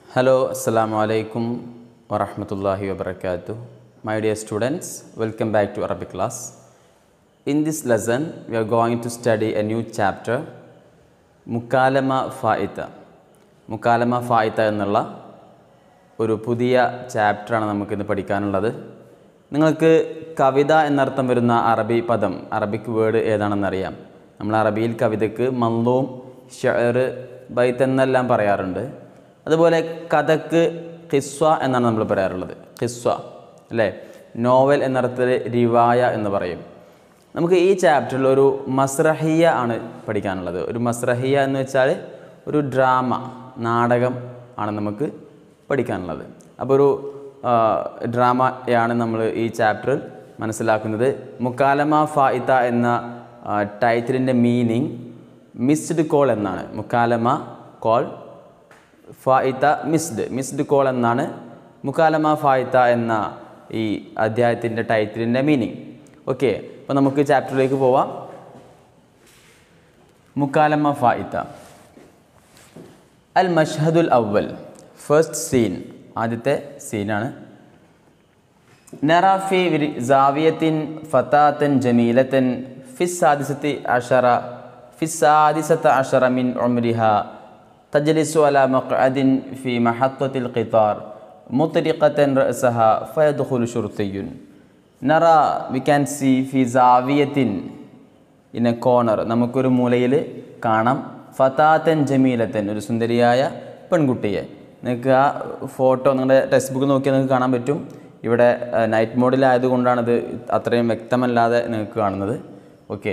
Hello, Assalamu alaikum wa rahmatullahi wa barakatuh. My dear students, welcome back to Arabic class. In this lesson, we are going to study a new chapter, മുക്കാലമ ഫായിത്ത മുക്കാലമ ഫായിത്ത എന്നുള്ള ഒരു പുതിയ ചാപ്റ്ററാണ് നമുക്കിന്ന് പഠിക്കാനുള്ളത് നിങ്ങൾക്ക് കവിത എന്നർത്ഥം വരുന്ന അറബി പദം അറബിക് വേർഡ് ഏതാണെന്നറിയാം നമ്മൾ അറബിയിൽ കവിതയ്ക്ക് മന്ദൂം ഷെയർ ബൈത്ത് എന്നെല്ലാം പറയാറുണ്ട് അതുപോലെ കഥക്ക് ഖിസ്വ എന്നാണ് നമ്മൾ പറയാറുള്ളത് ഖിസ്വ അല്ലേ നോവൽ എന്നർത്ഥത്തിൽ റിവായ എന്ന് പറയും നമുക്ക് ഈ ചാപ്റ്ററിൽ ഒരു മസ്രഹിയ ആണ് പഠിക്കാനുള്ളത് ഒരു മസ്രഹിയ എന്ന് വെച്ചാൽ ഒരു ഡ്രാമ നാടകം ആണ് നമുക്ക് പഠിക്കാനുള്ളത് അപ്പോൾ ഒരു ആ, ഡ്രാമയാണ് നമ്മൾ ഈ ചാപ്റ്ററിൽ മനസ്സിലാക്കുന്നത് മുക്കാലമ ഫായിത്ത എന്ന ആ, ടൈറ്റിലിൻ്റെ മീനിങ് മിസ്ഡ് കോൾ എന്നാണ് മുക്കാലമ കോൾ ഫായിത്ത മിസ്ഡ് മിസ്ഡ് കോൾ എന്നാണ് മുക്കാലമ ഫായിത്ത എന്ന ഈ അധ്യായത്തിൻ്റെ ടൈറ്റിലിൻ്റെ മീനിങ് ഓക്കെ അപ്പോൾ നമുക്ക് ചാപ്റ്ററിലേക്ക് പോവാം മുക്കാലമ ഫായിത്ത അൽ മഷ്ഹദുൽ അവൽ ഫസ്റ്റ് സീൻ ആദ്യത്തെ സീനാണ് നറാഫി സാവിയത്തിൻ ഫത്താത്തൻ ജമീലത്തൻ ഫിസ് സാദിസത്തി അഷറ ഫിസ് സാദിസത്ത അഷറ മിൻ ഉംരിഹ തജ്ലിസു അല മഖ്അദിൻ ഫി മഹത്വത്തിൽ ഖിത്താർ മുത്തരിഖത്തൻ റഅസഹ ഫയദ്ഖുലു ശുർത്തിയുൻ നറ വി ക്യാൻ സി ഫി സാവിയത്തിൻ ഇൻ എ കോർണർ നമുക്കൊരു മൂലയിൽ കാണാം ഫതാത്തൻ ജമീലത്തൻ ഒരു സുന്ദരിയായ പെൺകുട്ടിയെ നിങ്ങൾക്ക് ആ ഫോട്ടോ നിങ്ങളുടെ ടെക്സ്റ്റ് ബുക്ക് നോക്കിയാൽ നിങ്ങൾക്ക് കാണാൻ പറ്റും ഇവിടെ നൈറ്റ് മോഡിലായതുകൊണ്ടാണ് ഇത് അത്രയും വ്യക്തമല്ലാതെ നിങ്ങൾക്ക് കാണുന്നത് ഓക്കെ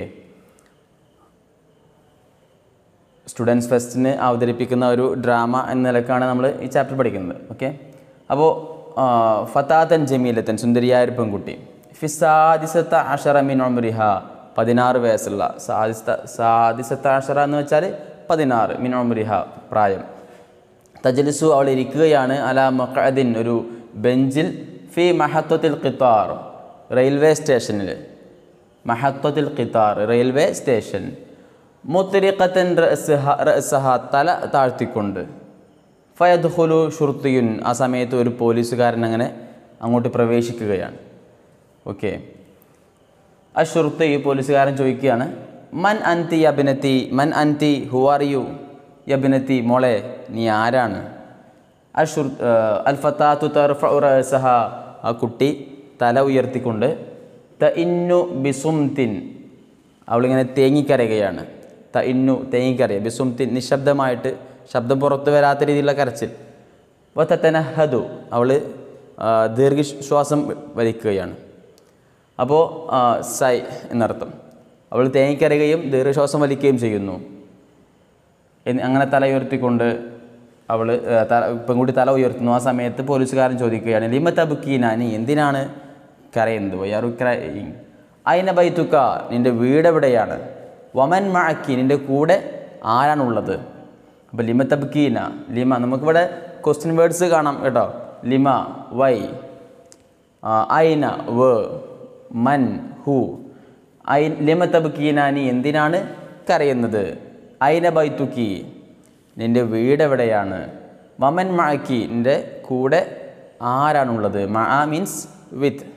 സ്റ്റുഡൻസ് ഫെസ്റ്റിന് അവതരിപ്പിക്കുന്ന ഒരു ഡ്രാമ എന്ന നിലക്കാണ് നമ്മൾ ഈ ചാപ്റ്റർ പഠിക്കുന്നത് ഓക്കെ അപ്പോൾ ഫത്താത്തൻ ജമീലത്തൻ സുന്ദരിയായ ഒരു പെൺകുട്ടി ഫിസാദിസത്ത അഷറ മിൻ ഒമരിഹ പതിനാറ് വയസ്സുള്ള സാദിസത്ത സാദിസത്ത അഷറ എന്ന് വെച്ചാൽ പതിനാറ് മിൻ ഒമരിഹ പ്രായം തജലിസു അവൾ ഇരിക്കുകയാണ് അല മഖഅദിൻ ഒരു ബെഞ്ചിൽ ഫി മഹത്വത്തിൽ ഖിത്താർ റെയിൽവേ സ്റ്റേഷനിൽ മഹത്വത്തിൽ ഖിത്താർ റെയിൽവേ സ്റ്റേഷൻ മുത്തരിഖത്തൻ റഅസ്ഹ- റഅസ്സഹ തല താഴ്ത്തിക്കൊണ്ട് ഫയദ്ഖുലു ഷുർത്തിയുൻ ആ സമയത്ത് ഒരു പോലീസുകാരൻ അങ്ങനെ അങ്ങോട്ട് പ്രവേശിക്കുകയാണ് ഓക്കെ ആ ഷുർത്ത് ഈ പോലീസുകാരൻ ചോദിക്കുകയാണ് മൻ അൻതി അഭിനത്തി മൻ അൻതി ഹു ആർ യു യബിനത്തി മോളെ നീ ആരാണ് അഷുർ അൽ ഫത്താത്തു തർഫഉ റഅസഹ ആ കുട്ടി തല ഉയർത്തിക്കൊണ്ട് ത ഇന്നു ബിസുംതിൻ അവളിങ്ങനെ തേങ്ങിക്കരയുകയാണ് ത ഇന്നു തേങ്ങിക്കരയുക ബിസുംതിൻ നിശബ്ദമായിട്ട് ശബ്ദം പുറത്തു വരാത്ത രീതിയിലുള്ള കരച്ചിൽ വത്തനഹദു അവൾ ദീർഘശ്വാസം വലിക്കുകയാണ് അപ്പോൾ സൈ എന്നർത്ഥം അവൾ തേങ്ങിക്കരയുകയും ദീർഘശ്വാസം വലിക്കുകയും ചെയ്യുന്നു എന്ന് അങ്ങനെ തല ഉയർത്തിക്കൊണ്ട് അവൾ പെൺകുട്ടി തല ഉയർത്തുന്നു ആ സമയത്ത് പോലീസുകാരൻ ചോദിക്കുകയാണ് ലിമ തബുക്കീന നീ എന്തിനാണ് കരയുന്നത് വയ്യാറു ക്രൈങ് അയിന ബൈത്തുക്ക നിൻ്റെ വീട് എവിടെയാണ് വമൻ മഴക്കി നിൻ്റെ കൂടെ ആരാണുള്ളത് അപ്പോൾ ലിമ തബുക്കീന ലിമ നമുക്കിവിടെ ക്വസ്റ്റ്യൻ വേർഡ്സ് കാണാം കേട്ടോ ലിമ വൈ ആ, ഐന വ മൻ ഹു ഐ ലിമ തബുക്കീന നീ എന്തിനാണ് കരയുന്നത് ഐന ബൈത്തുക്കി നിൻ്റെ വീട് എവിടെയാണ് വമൻ മഴക്കി നിൻ്റെ കൂടെ ആരാണുള്ളത് മഴ മീൻസ് വിത്ത്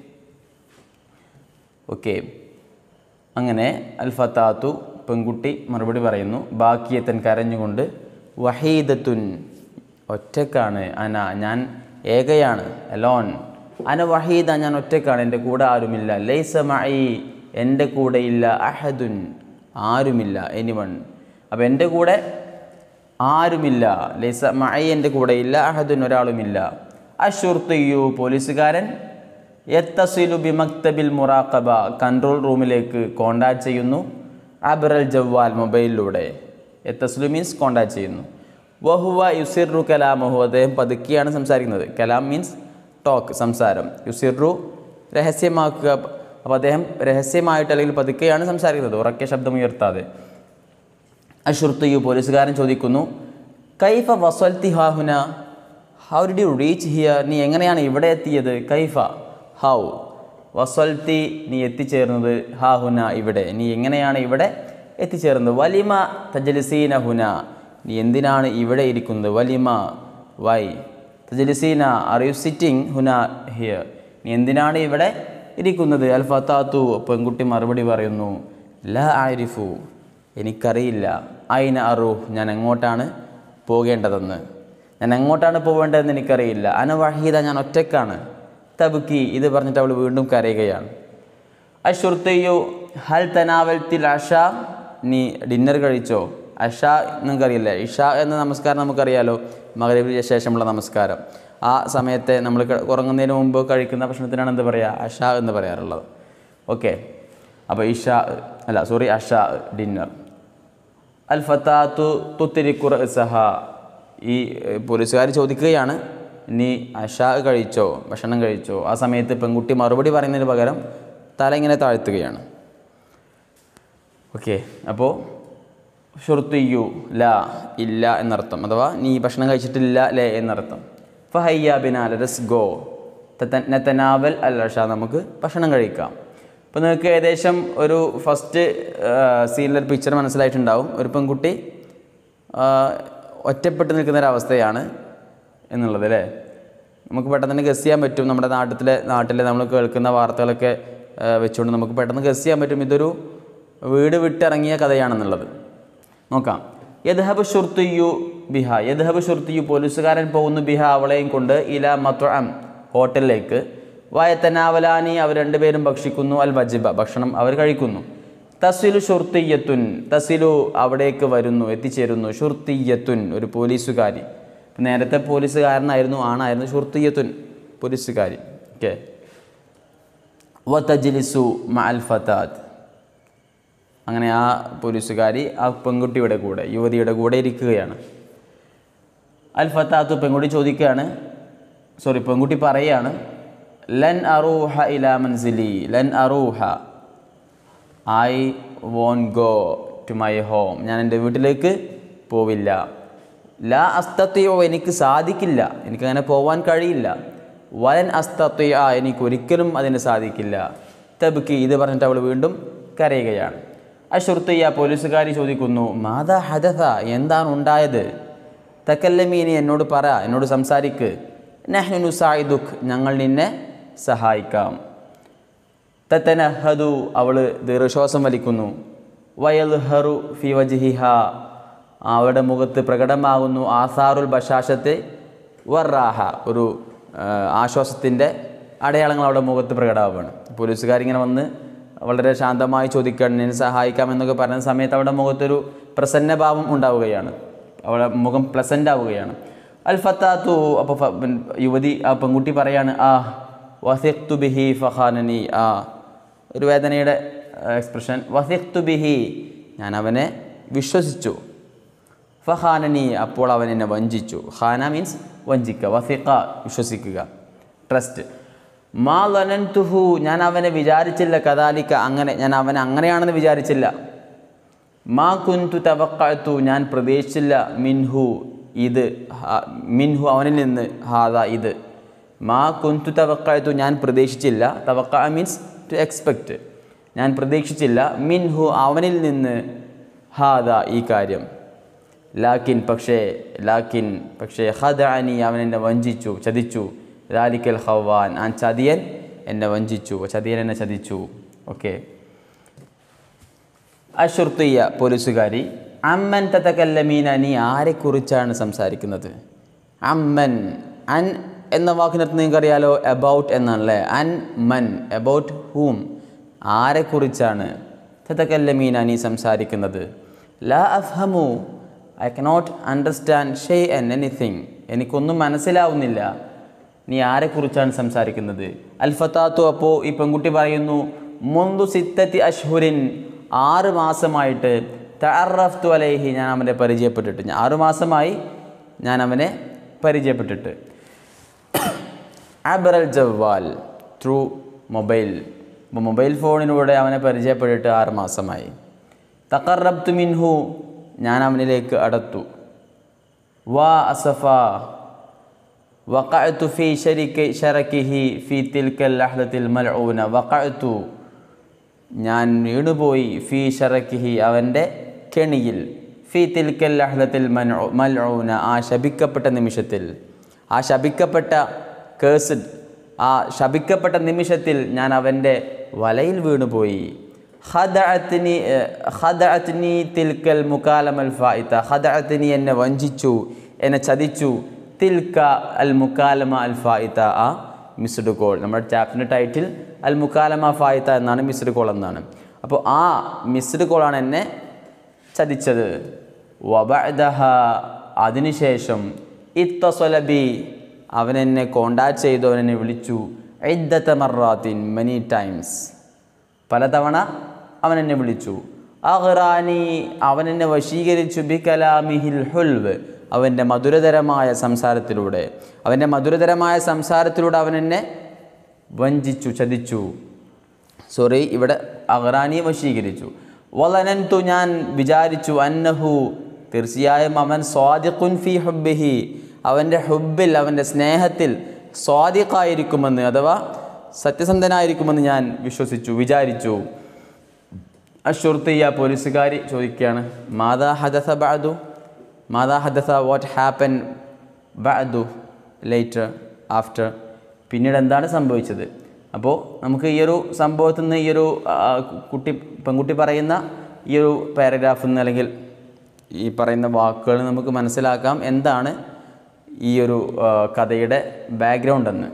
ഓക്കെ അങ്ങനെ അൽ ഫത്താത്തു പെൺകുട്ടി മറുപടി പറയുന്നു ബാക്കിയത്തൻ കരഞ്ഞുകൊണ്ട് വഹീദത്തുൻ ഒറ്റക്കാണ് അന ഞാൻ ഏകയാണ് അലോൺ അന വഹീദ ഞാൻ ഒറ്റക്കാണ് എൻ്റെ കൂടെ ആരുമില്ല ലൈസ മൈ എൻ്റെ കൂടെയില്ല അഹദുൻ ആരുമില്ല എനിവൺ അപ്പോൾ എൻ്റെ കൂടെ ആരുമില്ല ലൈസ മൈ എൻ്റെ കൂടെയില്ല അഹദുൻ ഒരാളുമില്ല അഷുർത്തിയു പോലീസുകാരൻ യത്തസിലു ബി മക്തബിൽ മുറാഖബ കൺട്രോൾ റൂമിലേക്ക് കോണ്ടാക്ട് ചെയ്യുന്നു അബ്രൽ ജവ്വാൽ മൊബൈലിലൂടെ യത്തസിലു മീൻസ് കോണ്ടാക്ട് ചെയ്യുന്നു വഹുവ യുസിറു കലാമഹു അദ്ദേഹം പതുക്കിയാണ് സംസാരിക്കുന്നത് കലാം മീൻസ് ടോക്ക് സംസാരം യുസിറു രഹസ്യമാക്കുക അപ്പോൾ അദ്ദേഹം രഹസ്യമായിട്ട് അല്ലെങ്കിൽ പതുക്കെയാണ് സംസാരിക്കുന്നത് ഉറക്കെ ശബ്ദം ഉയർത്താതെ അഷുർത്തിയു പോലീസുകാരൻ ചോദിക്കുന്നു കൈഫ വസൽത്തി ഹാഹുന how did you reach here നീ എങ്ങനെയാണ് ഇവിടെ എത്തിയത് കൈഫ ഹൗ വസൽത്തി നീ എത്തിച്ചേർന്നത് ഹാഹുന ഇവിടെ നീ എങ്ങനെയാണ് ഇവിടെ എത്തിച്ചേർന്നത് വലിമ തജലിസീന ഹുന നീ എന്തിനാണ് ഇവിടെ ഇരിക്കുന്നത് വലിമ വൈ തജലിസീന ആർ യു സിറ്റിംഗ് ഹുന ഹിയർ നീ എന്തിനാണ് ഇവിടെ ഇരിക്കുന്നത് അൽ ഫത്താത്തു പെൺകുട്ടി മറുപടി പറയുന്നു ല ആരിഫു എനിക്കറിയില്ല അയിന അറു ഞാൻ എങ്ങോട്ടാണ് പോകേണ്ടതെന്ന് ഞാൻ എങ്ങോട്ടാണ് പോകേണ്ടതെന്ന് എനിക്കറിയില്ല അന വഹീദ ഞാൻ ഒറ്റക്കാണ് തബുക്കി ഇത് പറഞ്ഞിട്ട് അവൾ വീണ്ടും കരയുകയാണ് അഷുർത്തയ്യോ ഹൽ തനാവൽത്തിൽ അഷ നീ ഡിന്നർ കഴിച്ചോ അഷ നിങ്ങൾക്കറിയില്ല ഇഷ എന്ന നമസ്കാരം നമുക്കറിയാലോ മകരവിന് ശേഷമുള്ള നമസ്കാരം ആ സമയത്തെ നമ്മൾ ക- ഉറങ്ങുന്നതിന് മുമ്പ് കഴിക്കുന്ന ഭക്ഷണത്തിനാണ് എന്ത് പറയുക അഷ എന്ന് പറയാറുള്ളത് ഓക്കെ അപ്പോൾ ഇഷ അല്ല സോറി അഷ ഡിന്നർ അൽ ഫത്താത്തു തുത്തിരിക്കുറ സഹ ഈ പോലീസുകാർ ചോദിക്കുകയാണ് നീ അഷ കഴിച്ചോ ഭക്ഷണം കഴിച്ചോ ആ സമയത്ത് പെൺകുട്ടി മറുപടി പറയുന്നതിന് പകരം തല ഇങ്ങനെ താഴ്ത്തുകയാണ് ഓക്കെ അപ്പോൾ ഷുർത്തിയു ല ഇല്ല എന്നർത്ഥം അഥവാ നീ ഭക്ഷണം കഴിച്ചിട്ടില്ല ലേ എന്നർത്ഥം ഫഹയ്യ ബിനാൽ രസ് ഗോ നത്തനാവൽ അൽ അഷ നമുക്ക് ഭക്ഷണം കഴിക്കാം അപ്പോൾ നിങ്ങൾക്ക് ഏകദേശം ഒരു ഫസ്റ്റ് സീനിലൊരു പിക്ചർ മനസ്സിലായിട്ടുണ്ടാവും ഒരു പെൺകുട്ടി ആ, ഒറ്റപ്പെട്ട് നിൽക്കുന്ന ഒരവസ്ഥയാണ് എന്നുള്ളത് അല്ലേ നമുക്ക് പെട്ടെന്ന് തന്നെ ഗസ് ചെയ്യാൻ പറ്റും നമ്മുടെ നാട്ടിലെ നാട്ടിലെ നമ്മൾ കേൾക്കുന്ന വാർത്തകളൊക്കെ ആ, വെച്ചുകൊണ്ട് നമുക്ക് പെട്ടെന്ന് ഗസ് ചെയ്യാൻ പറ്റും ഇതൊരു വീട് വിട്ടിറങ്ങിയ കഥയാണെന്നുള്ളത് നോക്കാം യദ്ഹബ് ഷുർത്തിയു ബിഹ യദ്ഹബ് ഷുർത്തിയു പോലീസുകാരൻ പോകുന്നു ബിഹ അവളെയും കൊണ്ട് ഇല മത്വം ഹോട്ടലിലേക്ക് വയത്തനാവലാനി അവർ രണ്ടുപേരും ഭക്ഷിക്കുന്നു അൽ വജിബ ഭക്ഷണം അവർ കഴിക്കുന്നു തസിലു ഷുർത്തിയത്തുൻ തസിലു അവിടേക്ക് വരുന്നു എത്തിച്ചേരുന്നു ഷുർത്തിയത്തുൻ ഒരു പോലീസുകാരി നേരത്തെ പോലീസുകാരനായിരുന്നു ആണായിരുന്നു ഷുർത്തിയത്തുൻ പോലീസുകാരി ഓക്കെ വതജ്ലിസു മഅൽ ഫതാത്ത് അങ്ങനെ ആ പോലീസുകാരി ആ പെൺകുട്ടിയുടെ കൂടെ യുവതിയുടെ കൂടെ ഇരിക്കുകയാണ് അൽ ഫത്താത്തു പെൺകുട്ടി ചോദിക്കുകയാണ് സോറി പെൺകുട്ടി പറയുകയാണ് ലൻ അറൂഹ ഇലാ മൻസിലി ലൻ അറൂഹ I won't go to my home ഞാൻ എൻ്റെ വീട്ടിലേക്ക് പോവില്ല ലാ അസ്തത്യോ എനിക്ക് സാധിക്കില്ല എനിക്കങ്ങനെ പോവാൻ കഴിയില്ല വലൻ അസ്തത്യ എനിക്ക് ഒരിക്കലും അതിന് സാധിക്കില്ല തബുക്കി ഇത് പറഞ്ഞിട്ട് അവൾ വീണ്ടും കരയുകയാണ് അഷുർത്തയ്യ പോലീസുകാരി ചോദിക്കുന്നു മാതാ ഹദഥ എന്താണ് ഉണ്ടായത് തക്കല്ലമീനി എന്നോട് പറ എന്നോട് സംസാരിക്ക് നെഹ്നു സായിദുഖ് ഞങ്ങൾ നിന്നെ സഹായിക്കാം തത്തനഹദു അവൾ ദീർഘശ്വാസം വലിക്കുന്നു വയൽഹറു ഫി വജ്ഹിഹ അവളുടെ മുഖത്ത് പ്രകടമാകുന്നു ആസാറുൽ ബഷാഷത്ത് വറാഹ ഒരു ആശ്വാസത്തിൻ്റെ അടയാളങ്ങൾ അവളുടെ മുഖത്ത് പ്രകടമാവുകയാണ് പോലീസുകാരിങ്ങനെ വന്ന് വളരെ ശാന്തമായി ചോദിക്കുകയാണ് നിന്നെ സഹായിക്കാം എന്നൊക്കെ പറയുന്ന സമയത്ത് അവളുടെ മുഖത്തൊരു പ്രസന്നഭാവം ഉണ്ടാവുകയാണ് അവളുടെ മുഖം പ്ലസൻ്റ് ആവുകയാണ് അൽ ഫത്താത്തു അപ്പോൾ യുവതി ആ പെൺകുട്ടി പറയാണ് ആ വസിഖ്തു ബിഹി ഫഹാനനി ആ ഒരു വേദനയുടെ എക്സ്പ്രഷൻ വസിഖ്തു ബിഹി ഞാൻ അവനെ വിശ്വസിച്ചു ഫഹാനനി അപ്പോൾ അവൻ എന്നെ വഞ്ചിച്ചു ഖാന മീൻസ് വഞ്ചിക്കുക വസിഖ വിശ്വസിക്കുക ട്രസ്റ്റ് മാ ലനൻതുഹു ഞാൻ അവനെ വിചാരിച്ചില്ല കദാലിക്ക അങ്ങനെ ഞാൻ അവൻ അങ്ങനെയാണെന്ന് വിചാരിച്ചില്ല മാ കുന്തു തവക്കത്തു ഞാൻ പ്രതീക്ഷിച്ചില്ല മിൻഹു ഇത് ഹ- മിൻഹു അവനിൽ നിന്ന് ഹാദ ഇത് മാ കുന്തു തവക്കത്തു ഞാൻ പ്രതീക്ഷിച്ചില്ല തവക്ക മീൻസ് ടു എക്സ്പെക്റ്റ് ഞാൻ പ്രതീക്ഷിച്ചില്ല മിൻഹു അവനിൽ നിന്ന് ഹാദ ഈ കാര്യം ലാക്കിൻ പക്ഷേ ലാക്കിൻ പക്ഷേ ഹദാനി അവൻ എന്നെ വഞ്ചിച്ചു ചതിച്ചു ലാലിക്കൽ ഹവാൻ ആ ചതിയൻ എന്നെ വഞ്ചിച്ചു ചതിയൻ എന്നെ ചതിച്ചു ഓക്കെ അഷുർത്തിയ പോലീസുകാരി അമ്മൻ തത്തക്കല്ലമീന നീ ആരെക്കുറിച്ചാണ് സംസാരിക്കുന്നത് അമ്മൻ അൻ എന്ന വാക്കിനകത്ത് നിങ്ങൾക്കറിയാലോ എബൌട്ട് എന്നാണല്ലേ അൻ മൻ എബൌട്ട് ഹൂം ആരെക്കുറിച്ചാണ് തത്തക്കല്ലമീന നീ സംസാരിക്കുന്നത് ലാ അഫ്ഹമു ഐ കനോട്ട് അണ്ടർസ്റ്റാൻഡ് ഷേ എൻ എനിത്തിങ് എനിക്കൊന്നും മനസ്സിലാവുന്നില്ല നീ ആരെക്കുറിച്ചാണ് സംസാരിക്കുന്നത് അൽഫത്താത്തു അപ്പോൾ ഈ പെൺകുട്ടി പറയുന്നു മുന്തു സിത്തത്തി അഷ്ഹുരിൻ ആറ് മാസമായിട്ട് തഅറഫ്തു അലൈഹി ഞാൻ അവനെ പരിചയപ്പെട്ടിട്ട് ഞാൻ ആറ് മാസമായി ഞാൻ അവനെ പരിചയപ്പെട്ടിട്ട് അബറൽ ജവ്വാൽ ത്രൂ മൊബൈൽ അപ്പോൾ മൊബൈൽ ഫോണിലൂടെ അവനെ പരിചയപ്പെട്ടിട്ട് ആറ് മാസമായി തക്കറബ്തു മിൻഹു ഞാൻ അവനിലേക്ക് അടുത്തു വാ അസഫ وقعت في شرك شركه في تلك اللحظة الملعونة وقعت ഞാൻ വീണുപോയി ഫി ഷറക്കിഹി അവൻ്റെ കെണിയിൽ ഫി തിൽക്കൽ ലഹ്ലത്തിൽ മൽഊന ആ ശപിക്കപ്പെട്ട നിമിഷത്തിൽ ആ ശപിക്കപ്പെട്ട കേഴ്സഡ് ആ ശപിക്കപ്പെട്ട നിമിഷത്തിൽ ഞാൻ അവൻ്റെ വലയിൽ വീണുപോയി ഹദഅത്നി ഹദഅത്നി തിൽക്കൽ മുക്കാലമൽ ഫായിത്ത ഹദഅത്നി എന്നെ വഞ്ചിച്ചു എന്നെ ചതിച്ചു തിൽക്ക അൽ മുക്കാലമ അൽ ഫായിത്ത ആ മിസ്ഡ് കോൾ നമ്മുടെ ചാപ്റ്ററിൻ്റെ ടൈറ്റിൽ അൽ മുക്കാലമ ഫായിത്ത എന്നാണ് മിസ്ഡ് കോൾ എന്നാണ് അപ്പോൾ ആ മിസ്ഡ് കോളാണ് എന്നെ ചതിച്ചത് വബഅദഹ അതിനുശേഷം ഇത്തസ്വലബി അവൻ എന്നെ കോണ്ടാക്ട് ചെയ്തു അവൻ എന്നെ വിളിച്ചു ഇദ്ദത്ത മറാത്തിൻ മെനി ടൈംസ് പലതവണ അവൻ എന്നെ വിളിച്ചു അഹ്റാനി അവൻ എന്നെ വശീകരിച്ചു ബി കലാമിഹിൽ ഹുൽവ് അവൻ്റെ മധുരതരമായ സംസാരത്തിലൂടെ അവൻ്റെ മധുരതരമായ സംസാരത്തിലൂടെ അവൻ എന്നെ വഞ്ചിച്ചു ചതിച്ചു സോറി ഇവിടെ അഹ്റാനിയെ വശീകരിച്ചു വളനന്തു ഞാൻ വിചാരിച്ചു അന്നഹു തീർച്ചയായും അവൻ സ്വാദിഖുൻ ഫി ഹുബിഹി അവൻ്റെ ഹുബിൽ അവൻ്റെ സ്നേഹത്തിൽ സ്വാദിഖായിരിക്കുമെന്ന് അഥവാ സത്യസന്ധനായിരിക്കുമെന്ന് ഞാൻ വിശ്വസിച്ചു വിചാരിച്ചു അഷുർത്തിയ പോലീസുകാരി ചോദിക്കുകയാണ് മാതാ ഹദസ ബഅദു മാതാ ഹദസ വാട്ട് ഹാപ്പൻ ബഅദു ലേറ്റർ ആഫ്റ്റർ പിന്നീട് എന്താണ് സംഭവിച്ചത് അപ്പോൾ നമുക്ക് ഈ ഒരു സംഭവത്തിൽ നിന്ന് ഈ ഒരു ആ, കുട്ടി പെൺകുട്ടി പറയുന്ന ഈ ഒരു പാരഗ്രാഫിൽ നിന്ന് അല്ലെങ്കിൽ ഈ പറയുന്ന വാക്കുകൾ നമുക്ക് മനസ്സിലാക്കാം എന്താണ് ഈ ഒരു ആ, കഥയുടെ ബാക്ക്ഗ്രൗണ്ട് എന്ന്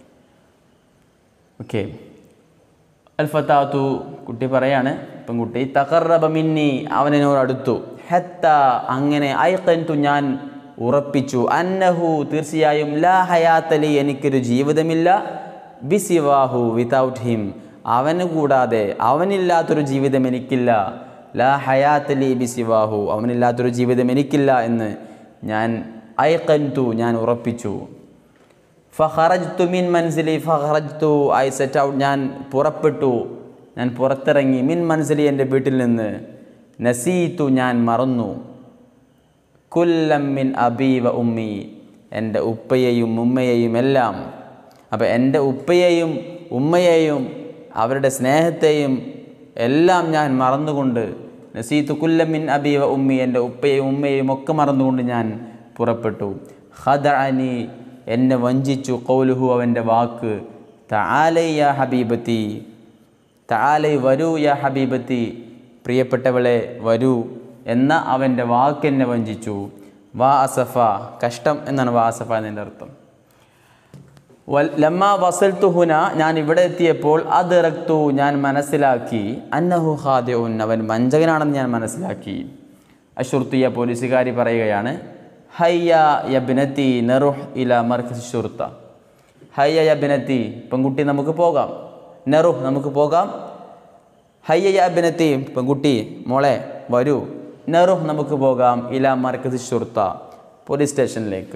ഓക്കെ അൽഫത്താത്തു കുട്ടി പറയാണ് പെൺകുട്ടി തകറബ മിന്നി അവനോട് അടുത്തു ഹത്ത അങ്ങനെ ഐക്കൻതു ഞാൻ ഉറപ്പിച്ചു അന്നഹു തീർച്ചയായും ലാ ഹയാത്തലി എനിക്കൊരു ജീവിതമില്ല ബിസിവാഹു വിതൗട്ട് ഹിം അവന് കൂടാതെ അവനില്ലാത്തൊരു ജീവിതം എനിക്കില്ല ലാ ഹയാത്തലി ബിസിവാഹു അവനില്ലാത്തൊരു ജീവിതം എനിക്കില്ല എന്ന് ഞാൻ ഐക്കൻതു ഞാൻ ഉറപ്പിച്ചു ഫഹറജ്തു മിൻ മൻസിലി ഫഹറജ്തു ഐ സെറ്റ് ഔട്ട് ഞാൻ പുറപ്പെട്ടു ഞാൻ പുറത്തിറങ്ങി മിൻ മൻസിലി എൻ്റെ വീട്ടിൽ നിന്ന് നസീത്തു ഞാൻ മറന്നു കുല്ലം മിൻ അബീവ ഉമ്മി എൻ്റെ ഉപ്പയെയും ഉമ്മയെയും എല്ലാം അപ്പോൾ എൻ്റെ ഉപ്പയെയും ഉമ്മയെയും അവരുടെ സ്നേഹത്തെയും എല്ലാം ഞാൻ മറന്നുകൊണ്ട് നസീത്തു കുല്ലം മിൻ അബീവ ഉമ്മി എൻ്റെ ഉപ്പയെയും ഉമ്മയെയും ഒക്കെ മറന്നുകൊണ്ട് ഞാൻ പുറപ്പെട്ടു ഖദഅനി എന്നെ വഞ്ചിച്ചു കൗലുഹു അവൻ്റെ വാക്ക് തആലൈ യാ ഹബീബത്തി തആലൈ വരൂ യാ ഹബീബത്തി പ്രിയപ്പെട്ടവളെ വരൂ എന്ന അവൻ്റെ വാക്ക് എന്നെ വഞ്ചിച്ചു വാ അസഫ കഷ്ടം എന്നാണ് വാ അസഫ എന്നതിൻ്റെ അർത്ഥം വൽ- ലമ്മ വസൽത്തു ഹുന ഞാൻ ഇവിടെ എത്തിയപ്പോൾ അത് ഇറക്തു ഞാൻ മനസ്സിലാക്കി അന്നഹു ഹാദ്യഉൻ അവൻ വഞ്ചകനാണെന്ന് ഞാൻ മനസ്സിലാക്കി അഷുർത്തിയ പോലീസുകാരി പറയുകയാണ് ഹയ്യ യബ്നത്തി നെറുഹ് ഇല മർക്കസ് ഷുർത്ത ഹയ്യ യബ്നത്തി പെൺകുട്ടി നമുക്ക് പോകാം നെറുഹ് നമുക്ക് പോകാം ഹയ്യ യബ്നത്തി പെൺകുട്ടി മോളെ വരൂ നെറുഹ് നമുക്ക് പോകാം ഇല മർക്കസ് ഷുർത്ത പോലീസ് സ്റ്റേഷനിലേക്ക്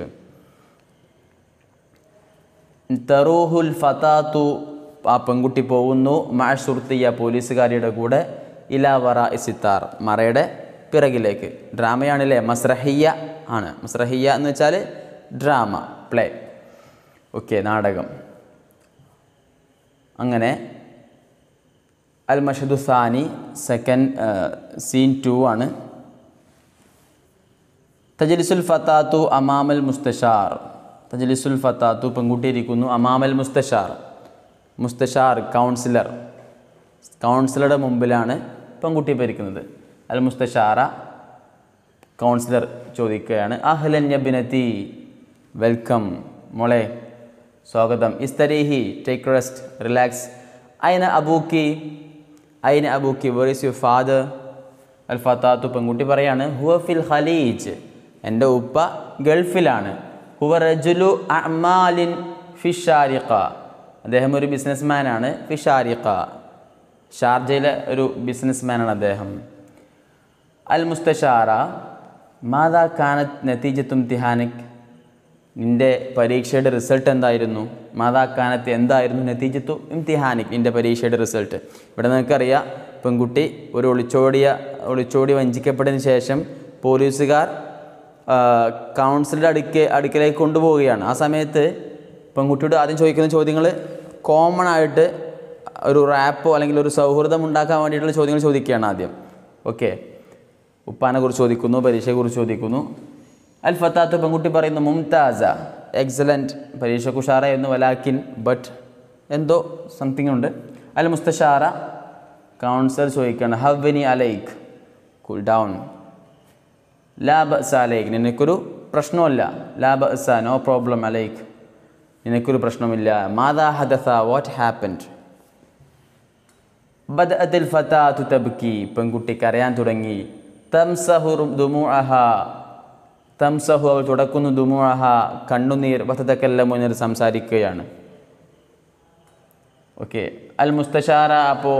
തറൂഹുൽ ഫതാത്തു ആ പെൺകുട്ടി പോകുന്നു മാഷുർത്തിയ പോലീസുകാരിയുടെ കൂടെ ഇലാവറ ഇസിത്താർ മറയുടെ പിറകിലേക്ക് ഡ്രാമയാണല്ലേ മസ്രഹിയ ആണ് മസ്രഹിയ എന്ന് വെച്ചാൽ ഡ്രാമ പ്ലേ ഓക്കെ നാടകം അങ്ങനെ അൽ മഷദു സാനി സെക്കൻഡ് സീൻ ടു ആണ് തജലിസുൽ ഫത്താത്തു അമാമൽ മുസ്തഷാർ തജലിസുൽ ഫത്താത്തു പെൺകുട്ടി ഇരിക്കുന്നു അമാമൽ മുസ്തഷാർ മുസ്തഷാർ കൗൺസിലർ കൗൺസിലറുടെ മുമ്പിലാണ് പെൺകുട്ടി ഇപ്പോൾ ഇരിക്കുന്നത് അൽ മുസ്തഷാറ കൗൺസിലർ ചോദിക്കുകയാണ് അഹ്ലൻ യബിനത്തി വെൽക്കം മോളെ സ്വാഗതം ഇസ്തരീഹി ടേക്ക് റെസ്റ്റ് റിലാക്സ് അയിന അബൂക്കി അയിന അബൂക്കി വെർ ഇസ് യുവർ ഫാദർ അൽ ഫത്താത്തു പെൺകുട്ടി പറയാണ് ഹുവ ഫിൽ ഖലീജ് എൻ്റെ ഉപ്പ ഗൾഫിലാണ് ഹുവ റജുലു അമാലിൻ ഫിഷാരിഖ അദ്ദേഹം ഒരു ബിസിനസ്മാനാണ് ഫിഷാരിഖ ഷാർജയിലെ ഒരു ബിസിനസ്മാനാണ് അദ്ദേഹം അൽ മുസ്തഷാറ മാതാ കാനത്ത് നത്തീജത്തും തിഹാനിക് നിൻ്റെ പരീക്ഷയുടെ റിസൾട്ട് എന്തായിരുന്നു മാതാ കാനത്ത് എന്തായിരുന്നു നത്തീജത്തു ഇംതിഹാനിക് നിൻ്റെ പരീക്ഷയുടെ റിസൾട്ട് ഇവിടെ നിങ്ങൾക്കറിയാം പെൺകുട്ടി ഒരു ഒളിച്ചോടിയ ഒളിച്ചോടി വഞ്ചിക്കപ്പെട്ടതിന് ശേഷം പോലീസുകാർ കൗൺസിലറുടെ അടുക്ക അടുക്കലേക്ക് കൊണ്ടുപോവുകയാണ് ആ സമയത്ത് പെൺകുട്ടിയോട് ആദ്യം ചോദിക്കുന്ന ചോദ്യങ്ങൾ കോമൺ ആയിട്ട് ഒരു റാപ്പോ അല്ലെങ്കിൽ ഒരു സൗഹൃദം ഉണ്ടാക്കാൻ വേണ്ടിയിട്ടുള്ള ചോദ്യങ്ങൾ ചോദിക്കുകയാണ് ആദ്യം ഓക്കെ ഉപ്പാനെ കുറിച്ച് ചോദിക്കുന്നു പരീക്ഷയെക്കുറിച്ച് ചോദിക്കുന്നു അൽ ഫത്താത്ത് പെൺകുട്ടി പറയുന്നു മുംതാസ എക്സലൻറ്റ് പരീക്ഷ ഉഷാറായിരുന്നു വലാക്കിൻ ബട്ട് എന്തോ സംതിങ് ഉണ്ട് അൽ മുസ്തഷാറ കൗൺസിലർ ചോദിക്കുകയാണ് ഹവ്വനി അലൈക്ക് കൂൾ ഡൗൺ ലാ ബഅസ അലൈക്ക് നിനക്കൊരു പ്രശ്നമല്ല ലാ ബഅസ നോ പ്രോബ്ലം അലൈക്ക് നിനക്കൊരു പ്രശ്നമില്ല മാതാ ഹദസ വാട്ട് ഹാപ്പൻഡ് ബദഅത്തിൽ ഫതാത്തു തബ്കി പെൺകുട്ടി കരയാൻ തുടങ്ങി തംസഹു ദുമുഅഹ തംസഹു അവൾ തുടക്കുന്നു ദുമുഅഹ കണ്ണുനീർ വത്തക്കല്ലമുനീർ സംസാരിക്കുകയാണ് ഓക്കെ അൽ മുസ്തഷാറ അപ്പോൾ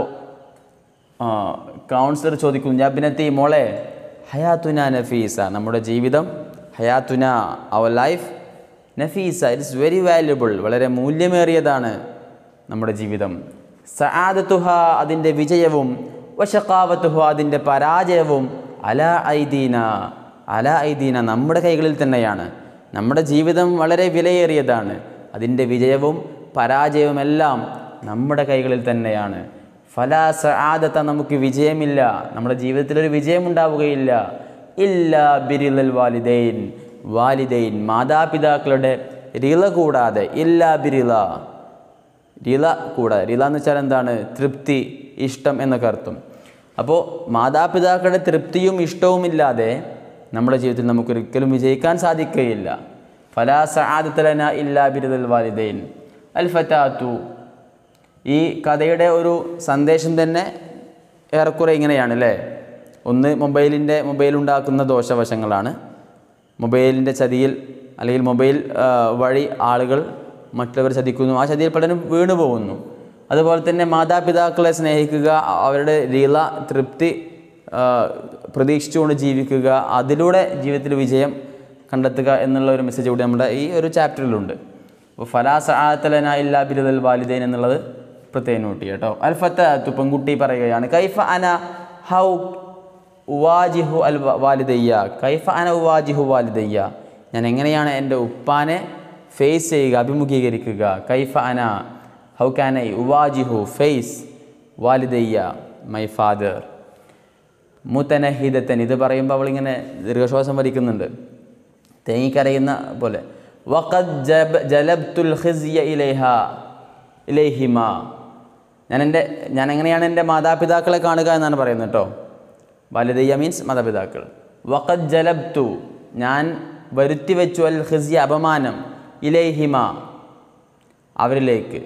കൗൺസിലർ ചോദിക്കുന്നു ജാബിനത്തി മോളെ ഹയാത്തുന നഫീസ നമ്മുടെ ജീവിതം ഹയാത്തുന അവർ ലൈഫ് നഫീസ ഇറ്റ്സ് വെരി വാല്യുബിൾ വളരെ മൂല്യമേറിയതാണ് നമ്മുടെ ജീവിതം സആദത്തുഹ അതിൻ്റെ വിജയവും വശക്കാവത്തുഹ അതിൻ്റെ പരാജയവും അല ഐദീന അല ഐദീന നമ്മുടെ കൈകളിൽ തന്നെയാണ് നമ്മുടെ ജീവിതം വളരെ വിലയേറിയതാണ് അതിൻ്റെ വിജയവും പരാജയവുമെല്ലാം നമ്മുടെ കൈകളിൽ തന്നെയാണ് ഫലാ സആദത്ത നമുക്ക് വിജയമില്ല നമ്മുടെ ജീവിതത്തിൽ ഒരു വിജയം ഉണ്ടാവുകയില്ല ഇല്ല ബിരിലൽ വാലിദൈൻ വാലിദൈൻ മാതാപിതാക്കളുടെ റിള കൂടാതെ ഇല്ല ബിരില റിള കൂടാതെ റിള എന്ന് വെച്ചാൽ എന്താണ് തൃപ്തി ഇഷ്ടം എന്നൊക്കെ അർത്ഥം അപ്പോൾ മാതാപിതാക്കളുടെ തൃപ്തിയും ഇഷ്ടവും ഇല്ലാതെ നമ്മുടെ ജീവിതത്തിൽ നമുക്കൊരിക്കലും വിജയിക്കാൻ സാധിക്കുകയില്ല ഫലാ സആദത്തലന ഇല്ലാ ബിരിദൽ വാലിദൈൻ അൽ ഫറ്റാത്തു ഈ കഥയുടെ ഒരു സന്ദേശം തന്നെ ഏറെക്കുറെ ഇങ്ങനെയാണ് അല്ലേ ഒന്ന് മൊബൈലിൻ്റെ മൊബൈൽ ഉണ്ടാക്കുന്ന ദോഷവശങ്ങളാണ് മൊബൈലിൻ്റെ ചതിയിൽ അല്ലെങ്കിൽ മൊബൈൽ ആ, വഴി ആളുകൾ മറ്റുള്ളവർ ചതിക്കുന്നു ആ ചതിയിൽ പലരും വീണു പോകുന്നു അതുപോലെ തന്നെ മാതാപിതാക്കളെ സ്നേഹിക്കുക അവരുടെ ലീല തൃപ്തി ആ, പ്രതീക്ഷിച്ചുകൊണ്ട് ജീവിക്കുക അതിലൂടെ ജീവിതത്തിൽ വിജയം കണ്ടെത്തുക എന്നുള്ള ഒരു മെസ്സേജ് കൂടി നമ്മുടെ ഈ ഒരു ചാപ്റ്ററിലുണ്ട് അപ്പോൾ ഫലാസ് ആത്തലന ഇല്ലാ ബിരുദൽ വാലിദൈൻ എന്നുള്ളത് പ്രത്യേകം നോട്ട് ചെയ്യുക കേട്ടോ അൽഫത്ത് പെൺകുട്ടി പറയുകയാണ് കൈഫ അന ഹൗ ഉവാജിഹു അൽ വ- വാലിദയ്യ കൈഫ അന ഉവാജിഹു വാലിദയ്യ ഞാൻ എങ്ങനെയാണ് എൻ്റെ ഉപ്പാനെ ഫേസ് ചെയ്യുക അഭിമുഖീകരിക്കുക കൈഫ അന ഹൗ ക്യാൻ ഐ ഉവാജിഹു ഫേസ് വാലിദയ്യ മൈ ഫാദർ മുത്തനഹിദത്തൻ ഇത് പറയുമ്പോൾ അവളിങ്ങനെ ദീർഘശ്വാസം വലിക്കുന്നുണ്ട് തേങ്ങിക്കരയുന്ന പോലെ വഖദ് ജബ ജലബ്തുൽ ഖിസ്യ ഇലൈഹ ഇലൈഹിമ ഞാൻ എൻ്റെ ഞാൻ എങ്ങനെയാണ് എൻ്റെ മാതാപിതാക്കളെ കാണുക എന്നാണ് പറയുന്നത് കേട്ടോ വലുതയ്യ മീൻസ് മാതാപിതാക്കൾ വഖദ് ജലബ്തു ഞാൻ വരുത്തി വെച്ചു അൽ ഖിസ്യ അപമാനം ഇലൈഹിമ അവരിലേക്ക്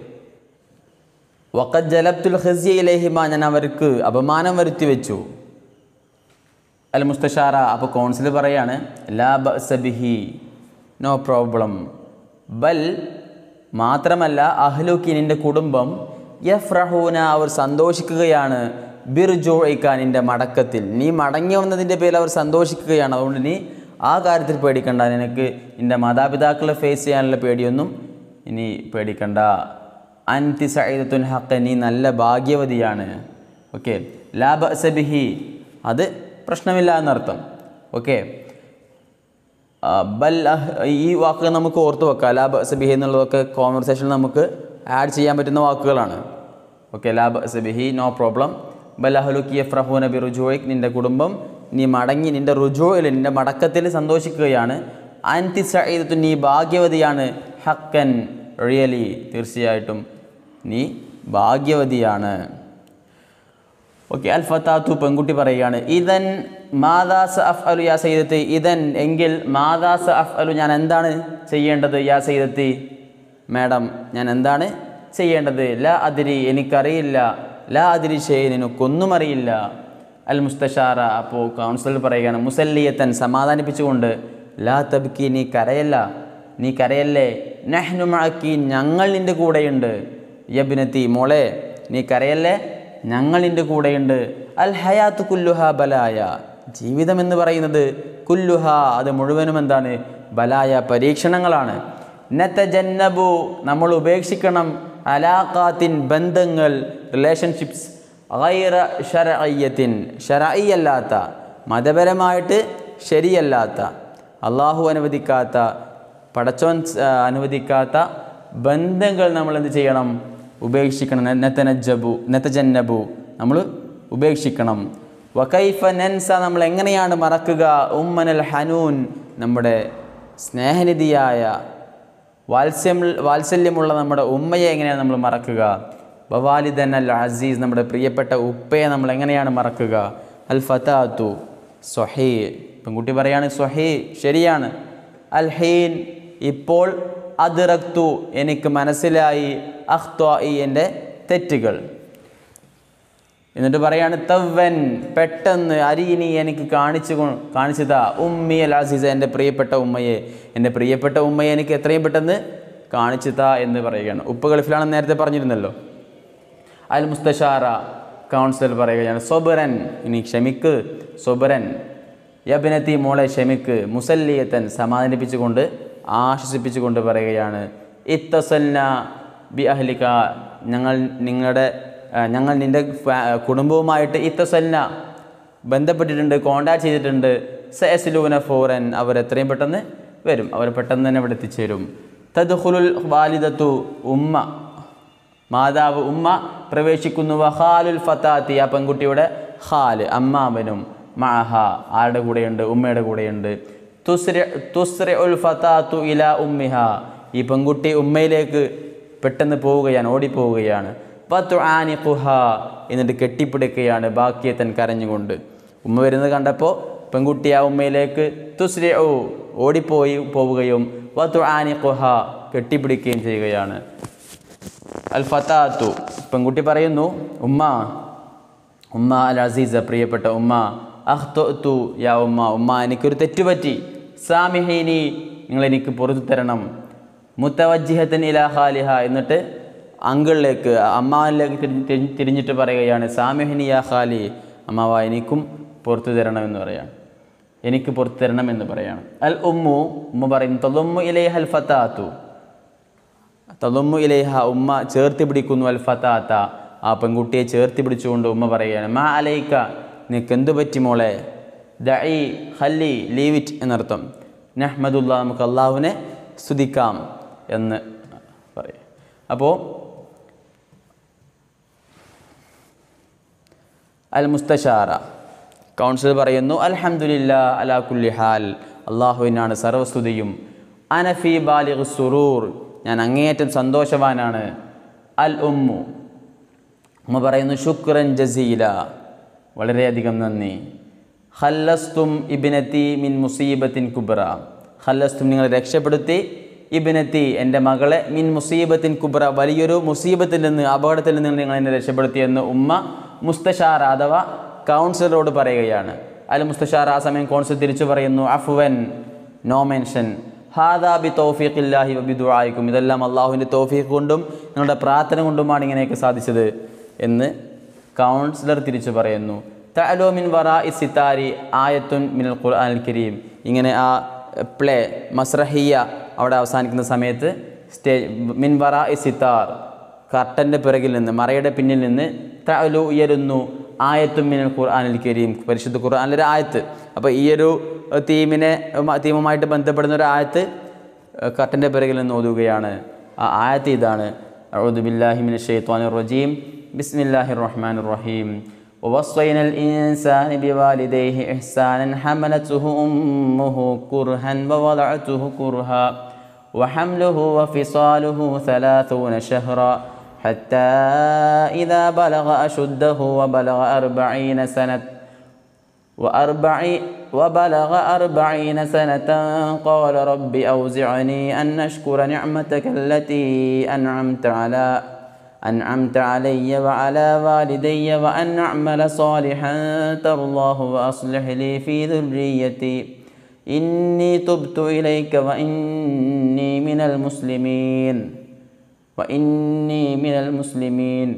വഖദ് ജലബ്തുൽ ഖിസ്യ ഇലൈഹിമ ഞാൻ അവർക്ക് അപമാനം വരുത്തി വെച്ചു അൽ മുസ്തഷാറ അപ്പോൾ കൗൺസിൽ പറയാണ് ലാ ബിഹി നോ പ്രോബ്ലം ബൽ മാത്രമല്ല അഹ്ലുക്കി നിൻ്റെ കുടുംബം യഫ്രഹൂന അവർ സന്തോഷിക്കുകയാണ് ബിർജോയിക്കാൻ നിൻ്റെ മടക്കത്തിൽ നീ മടങ്ങി വന്നതിൻ്റെ പേരിൽ അവർ സന്തോഷിക്കുകയാണ് അതുകൊണ്ട് നീ ആ കാര്യത്തിൽ പേടിക്കണ്ട നിനക്ക് നിൻ്റെ മാതാപിതാക്കളെ ഫേസ് ചെയ്യാനുള്ള പേടിയൊന്നും ഇനി പേടിക്കണ്ട അൻതി സൈദത്തുൻ ഹക്ക നീ നല്ല ഭാഗ്യവതിയാണ് ഓക്കെ ലാ ബിഹി അത് പ്രശ്നമില്ല എന്നർത്ഥം ഓക്കെ ബൽ അഹ് ഈ വാക്കുകൾ നമുക്ക് ഓർത്ത് വെക്കാം ലാബ് സബിഹി എന്നുള്ളതൊക്കെ കോൺവെർസേഷനിൽ നമുക്ക് ആഡ് ചെയ്യാൻ പറ്റുന്ന വാക്കുകളാണ് ഓക്കെ ലാബ് സബിഹി നോ പ്രോബ്ലം ബൽ അഹ്ലുക്കി യഫ്രഹൂന ബി റുജോയിക് നിൻ്റെ കുടുംബം നീ മടങ്ങി നിൻ്റെ റുജോയിൽ നിൻ്റെ മടക്കത്തിൽ സന്തോഷിക്കുകയാണ് അൻതി സഈദത്തു നീ ഭാഗ്യവതിയാണ് ഹക്കൻ റിയലി തീർച്ചയായിട്ടും നീ ഭാഗ്യവതിയാണ് ഓക്കെ അൽ ഫത്താത്തു പെൺകുട്ടി പറയുകയാണ് ഇതൻ മാദാസ അഫ് അലു യാ സൈദത്തി ഇതൻ എങ്കിൽ മാദാസ അഫ് അലു ഞാൻ എന്താണ് ചെയ്യേണ്ടത് യാ സൈദത്തി മാഡം ഞാൻ എന്താണ് ചെയ്യേണ്ടത് ലാ അതിരി എനിക്കറിയില്ല ലാ അതിരി ഷെയ് നിനക്കൊന്നും അറിയില്ല അൽ മുസ്തഷാറ അപ്പോൾ കൗൺസിലർ പറയുകയാണ് മുസല്ലിയത്തൻ സമാധാനിപ്പിച്ചുകൊണ്ട് ലാ തബ്ക്കി നീ കരയല്ല നീ കരയല്ലേ നെഹ്നു മഴക്കി ഞങ്ങൾ നിൻ്റെ കൂടെയുണ്ട് യബിനത്തി മോളെ നീ കരയല്ലേ ഞങ്ങൾ നിൻ്റെ കൂടെയുണ്ട് അൽ ഹയാത്ത് കുല്ലുഹ ബലായ ജീവിതം എന്ന് പറയുന്നത് കുല്ലുഹ അത് മുഴുവനും എന്താണ് ബലായ പരീക്ഷണങ്ങളാണ് നത്ത ജന്നബു നമ്മൾ ഉപേക്ഷിക്കണം അലാഖാത്തിൻ ബന്ധങ്ങൾ റിലേഷൻഷിപ്സ് ഗൈറ ഷരഅയ്യത്തിൻ ഷരഅയ്യല്ലാത്ത മതപരമായിട്ട് ശരിയല്ലാത്ത അള്ളാഹു അനുവദിക്കാത്ത പടച്ചോൻ ആ, അനുവദിക്കാത്ത ബന്ധങ്ങൾ നമ്മൾ എന്ത് ചെയ്യണം ഉപേക്ഷിക്കണം നെത്തനജബു നെത്തജന്നബു നമ്മൾ ഉപേക്ഷിക്കണം വക്കൈഫ നൻസ നമ്മൾ എങ്ങനെയാണ് മറക്കുക ഉമ്മനൽ ഹനൂൻ നമ്മുടെ സ്നേഹനിധിയായ വാത്സ്യം വാത്സല്യമുള്ള നമ്മുടെ ഉമ്മയെ എങ്ങനെയാണ് നമ്മൾ മറക്കുക വവാലിദൻ അൽ അസീസ് നമ്മുടെ പ്രിയപ്പെട്ട ഉപ്പയെ നമ്മൾ എങ്ങനെയാണ് മറക്കുക അൽ ഫതാത്തു സ്വഹീ പെൺകുട്ടി പറയാണ് സ്വഹീ ശരിയാണ് അൽ ഹീൻ ഇപ്പോൾ അതിറക്തു എനിക്ക് മനസ്സിലായി അഖ്ത്വായി എൻ്റെ തെറ്റുകൾ എന്നിട്ട് പറയാണ് തവ്വൻ പെട്ടെന്ന് അരീനി എനിക്ക് കാണിച്ചു കൊ- കാണിച്ചു താ ഉമ്മി അൽ അസീസ എൻ്റെ പ്രിയപ്പെട്ട ഉമ്മയെ എൻ്റെ പ്രിയപ്പെട്ട ഉമ്മയെ എനിക്ക് എത്രയും പെട്ടെന്ന് കാണിച്ചു താ എന്ന് പറയുകയാണ് ഉപ്പ് ഗൾഫിലാണെന്ന് നേരത്തെ പറഞ്ഞിരുന്നല്ലോ അൽ മുസ്തഷാറ കൗൺസിലർ പറയുകയാണ് സൊബരൻ ഇനി ക്ഷമിക്ക് സൊബരൻ യബിനത്തി മോളെ ക്ഷമിക്ക് മുസല്ലിയത്തൻ സമാധാനിപ്പിച്ചുകൊണ്ട് ആശ്വസിപ്പിച്ചുകൊണ്ട് പറയുകയാണ് ഇത്തസന്ന ബി അഹ്ലിക ഞങ്ങൾ നിങ്ങളുടെ ആ, ഞങ്ങൾ നിൻ്റെ ഫാ- കുടുംബവുമായിട്ട് ഇത്തസന്ന ബന്ധപ്പെട്ടിട്ടുണ്ട് കോണ്ടാക്ട് ചെയ്തിട്ടുണ്ട് സയസിലൂന ഫോറൻ അവർ എത്രയും പെട്ടെന്ന് വരും അവർ പെട്ടെന്ന് തന്നെ ഇവിടെ എത്തിച്ചേരും തദ്ഖുലുൽ വാലിദത്തു ഉമ്മ മാതാവ് ഉമ്മ പ്രവേശിക്കുന്നു വഹാലുൽ ഫത്താത്തി ആ പെൺകുട്ടിയുടെ ഹാല് അമ്മാവനും മഹ ആരുടെ കൂടെയുണ്ട് ഉമ്മയുടെ കൂടെയുണ്ട് തുസ്ര തുസ്ര ഉൽ ഫത്താത്തു ഇല ഉമ്മിഹ ഈ പെൺകുട്ടി ഉമ്മയിലേക്ക് പെട്ടെന്ന് പോവുകയാണ് ഓടിപ്പോവുകയാണ് പത്തു ആനി കുഹ എന്നിട്ട് കെട്ടിപ്പിടിക്കുകയാണ് ബാക്കിയത്തൻ കരഞ്ഞുകൊണ്ട് ഉമ്മ വരുന്നത് കണ്ടപ്പോൾ പെൺകുട്ടി ആ ഉമ്മയിലേക്ക് തുസ്ര ഓടിപ്പോയി പോവുകയും വത്തു ആനി കുഹ കെട്ടിപ്പിടിക്കുകയും ചെയ്യുകയാണ് അൽ ഫത്താത്തു പെൺകുട്ടി പറയുന്നു ഉമ്മ ഉമ്മ അൽ അസീസ പ്രിയപ്പെട്ട ഉമ്മ അഹ്തു യാ ഉമ്മ ഉമ്മ എനിക്കൊരു തെറ്റുപറ്റി സാമിഹീനി നിങ്ങൾ എനിക്ക് പുറത്തു തരണം മുത്തവജ്ജിഹത്തൻ ഇലാ ഖാലിഹ എന്നിട്ട് അങ്കിളിലേക്ക് അമ്മാവിലേക്ക് തിരി- തിരി- തിരിഞ്ഞിട്ട് പറയുകയാണ് സാമിഹിനി യാ ഖാലി അമ്മാവ എനിക്കും പുറത്തു തരണമെന്ന് പറയാണ് എനിക്ക് പുറത്തു തരണമെന്ന് പറയാണ് അൽ ഉമ്മു ഉമ്മ പറയുന്നു തൊലമ്മു ഇലൈ ഹൽ ഫത്താത്തു തലൊമ്മു ഇലേഹ ഉമ്മ ചേർത്തി പിടിക്കുന്നു അൽ ഫത്താത്ത ആ പെൺകുട്ടിയെ ചേർത്തി പിടിച്ചുകൊണ്ട് ഉമ്മ പറയുകയാണ് മാ അലൈക്ക നിനക്ക് എന്തു പറ്റി മോളെ ദഈ ഹല്ലി ലീവ് ഇറ്റ് എന്നർത്ഥം നഹ്മദുല്ല നമുക്ക് അള്ളാഹുവിനെ സ്തുതിക്കാം എന്ന് പറയും അപ്പോൾ അൽ മുസ്തഷാറ കൗൺസിൽ പറയുന്നു അൽഹംദുലില്ല അലാ കുല്ലി ഹാൽ അള്ളാഹുവിനാണ് സർവസ്തുതിയും അനഫി ബാലിഗ് സുറൂർ ഞാൻ അങ്ങേയറ്റം സന്തോഷവാനാണ് അൽ ഉമ്മു ഉമ്മ പറയുന്നു ശുക്രൻ ജസീല വളരെയധികം നന്ദി ഹല്ലസ്തും ഇബിനത്തി മിൻ മുസീബത്തിൻ കുബ്ര ഹല്ലസ്തും നിങ്ങൾ രക്ഷപ്പെടുത്തി ഇബിനത്തി എൻ്റെ മകളെ മിൻ മുസീബത്തിൻ കുബ്ര വലിയൊരു മുസീബത്തിൽ നിന്ന് അപകടത്തിൽ നിന്ന് നിങ്ങൾ എന്നെ രക്ഷപ്പെടുത്തിയെന്ന് ഉമ്മ മുസ്തഷാർ അഥവാ കൗൺസിലറോട് പറയുകയാണ് അൽ മുസ്തഷാർ ആ സമയം കൗൺസിൽ തിരിച്ചു പറയുന്നു അഫ്വൻ നോ മെൻഷൻ ഹാദാ ബി തൗഫീഖില്ലാഹി വബി ദുആയിക്കും ഇതെല്ലാം അള്ളാഹുവിൻ്റെ തൗഫീഖ് കൊണ്ടും നിങ്ങളുടെ പ്രാർത്ഥന കൊണ്ടുമാണ് ഇങ്ങനെയൊക്കെ സാധിച്ചത് എന്ന് കൗൺസിലർ തിരിച്ചു പറയുന്നു തഅലോ മിൻ വറാ സിത്താരി ആയത്തുൻ മിനൽ ഖുർആൻ കരീം ഇങ്ങനെ ആ പ്ലേ മസ്രഹിയ അവിടെ അവസാനിക്കുന്ന സമയത്ത് സ്റ്റേജ് മിൻ വറാ സിത്താർ കർട്ടൻ്റെ പിറകിൽ നിന്ന് മറയുടെ പിന്നിൽ നിന്ന് തഅലു ഉയരുന്നു ആയത്തും മിനൽ ഖുർആനിൽ കരീം പരിശുദ്ധ ഖുർആനിലൊരു ആയത്ത് അപ്പോൾ ഈ ഒരു തീമിനെ തീമുമായിട്ട് ബന്ധപ്പെടുന്ന ഒരു ആയത്ത് കർട്ടൻ്റെ പിറകിൽ നിന്ന് ഓതുകയാണ് ആ ആയത്ത് ഇതാണ് أعوذ بالله من الشيطان الرجيم بسم الله الرحمن الرحيم ووصينا الإنسان بوالديه إحسانا حملته أمه كرها ووضعته كرها وحمله وفصاله ثلاثون شهرا حتى إذا بلغ أشده وبلغ أربعين سنة وأربعي وبلغ أربعين سنة قال رب أوزعني أن أشكر نعمتك التي أنعمت على أنعمت علي وعلى والدي وأن أعمل صالحا ترضاه وأصلح لي في ذريتي إني تبت إليك وإني من المسلمين وإني من المسلمين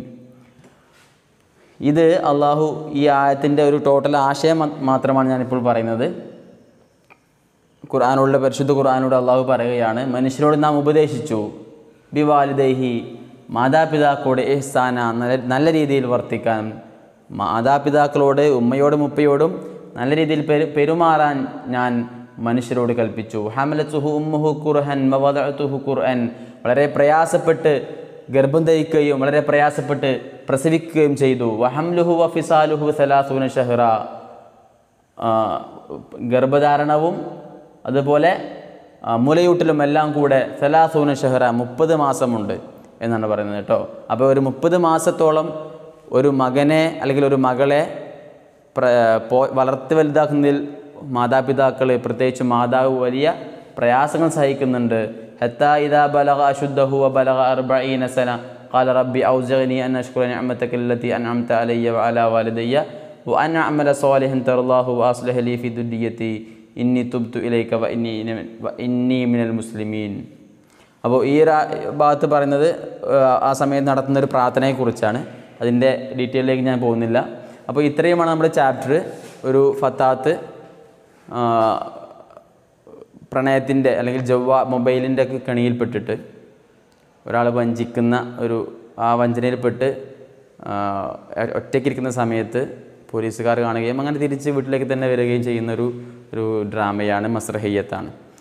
ഇത് അള്ളാഹു ഈ ആയത്തിൻ്റെ ഒരു ടോട്ടൽ ആശയം മ- മാത്രമാണ് ഞാനിപ്പോൾ പറയുന്നത് ഖുർആാനുള്ള പരിശുദ്ധ ഖുർആാനോട് അള്ളാഹു പറയുകയാണ് മനുഷ്യരോട് നാം ഉപദേശിച്ചു ബിവാലിദേഹി മാതാപിതാക്കളോട് എഹ്സാന നല്ല നല്ല രീതിയിൽ വർത്തിക്കാൻ മാതാപിതാക്കളോട് ഉമ്മയോടും ഉപ്പയോടും നല്ല രീതിയിൽ പെരു പെരുമാറാൻ ഞാൻ മനുഷ്യരോട് കൽപ്പിച്ചു ഹമലത്തുഹു ഉമ്മുഹു ഖുർഹൻ മവദഅതുഹു ഖുർഅൻ വളരെ പ്രയാസപ്പെട്ട് ഗർഭം ധരിക്കുകയും വളരെ പ്രയാസപ്പെട്ട് പ്രസവിക്കുകയും ചെയ്തു വഹംലുഹു വഫിസാലുഹു സലാസൂന ഷഹ്റ ആ, ഗർഭധാരണവും അതുപോലെ ആ, മുലയൂട്ടലും എല്ലാം കൂടെ സലാസൂന ഷഹ്റ മുപ്പത് മാസമുണ്ട് എന്നാണ് പറയുന്നത് കേട്ടോ അപ്പോൾ ഒരു മുപ്പത് മാസത്തോളം ഒരു മകനെ അല്ലെങ്കിൽ ഒരു മകളെ പ്ര പോ വളർത്തി വലുതാക്കുന്നതിൽ മാതാപിതാക്കൾ പ്രത്യേകിച്ച് മാതാവ് വലിയ പ്രയാസങ്ങൾ സഹിക്കുന്നുണ്ട് ഹത്താ ഇദാ ബലഗ അശുദ്ധഹു വ ബലഗ അർബഈന സന قال ربي أوزعني أن أشكر نعمتك التي أنعمت علي وعلى والدي وأن أعمل صالحا ترضاه وأصلح لي في ذريتي إني تبت إليك وإني وإني من المسلمين അപ്പോൾ ഈ ഒരു ഭാഗത്ത് പറയുന്നത് ആ, ആ സമയത്ത് നടത്തുന്ന ഒരു പ്രാർത്ഥനയെക്കുറിച്ചാണ് അതിൻ്റെ ഡീറ്റെയിലേക്ക് ഞാൻ പോകുന്നില്ല അപ്പോൾ ഇത്രയുമാണ് നമ്മുടെ ചാപ്റ്റർ ഒരു ഫത്താത്ത് ആ, പ്രണയത്തിൻ്റെ അല്ലെങ്കിൽ ജവ്വ മൊബൈലിൻ്റെ ഒക്കെ കെണിയിൽപ്പെട്ടിട്ട് ഒരാൾ വഞ്ചിക്കുന്ന ഒരു ആ വഞ്ചനയിൽപ്പെട്ട് ആ, ഒറ്റയ്ക്കിരിക്കുന്ന സമയത്ത് പോലീസുകാർ കാണുകയും അങ്ങനെ തിരിച്ച് വീട്ടിലേക്ക് തന്നെ വരികയും ചെയ്യുന്ന ഒരു ഒരു ഡ്രാമയാണ് മസ്രഹയ്യത്താണ്